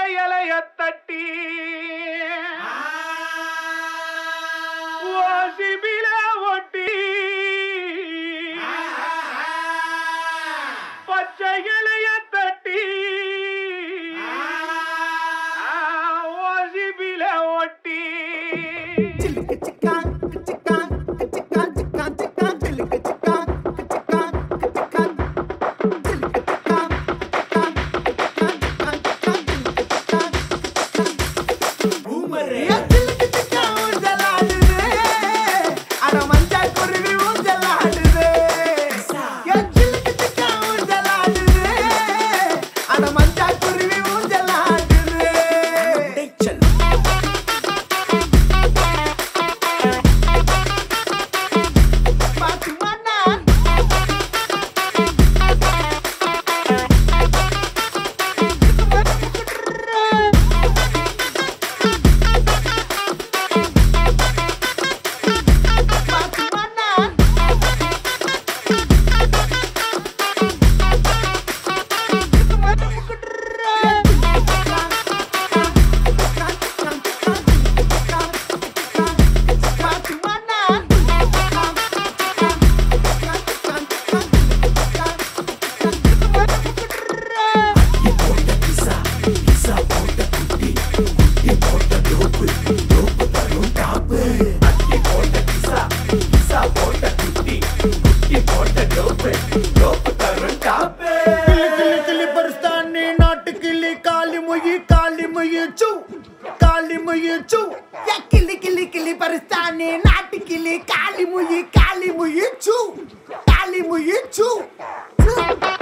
இலைய தட்டி ஓசிபில ஒட்டி பச்சை இலைய தட்டி ஓசிபில ஒட்டி சிலுக்கு சிக்கான் சிக்கான் சிக்கான் சிக்கான் சிக்கான் சிலுக்கு சிக்கான் சிக்கான் சிக்கான் சிலுக்கு சிக்கான் சிக்கான் சிக்கான் சிக்கான் சிக்கான் பூமரே சிலுக்கு சிக்கான் ஊஞ்சலாடுது அட மஞ்சாய் குருவி ஊஞ்சலாடுது என் சிலுக்கு சிக்கான் ஊஞ்சலாடுது அட மஞ்சாய் குருவி ஊஞ்சலாடுது பாத்து மன்னான் பாத்து மன்னான் பாத்து மன்னான் கிளி கிளி கிளி பரிஸ்தானி நாட்டு கிளி காலி முயி காலி முயி சூ காலி முயி சூ யா கிளி கிளி கிளி பரிஸ்தானி நாட்டு கிளி காலி முயி காலி முயி சூ காலி முயி சூ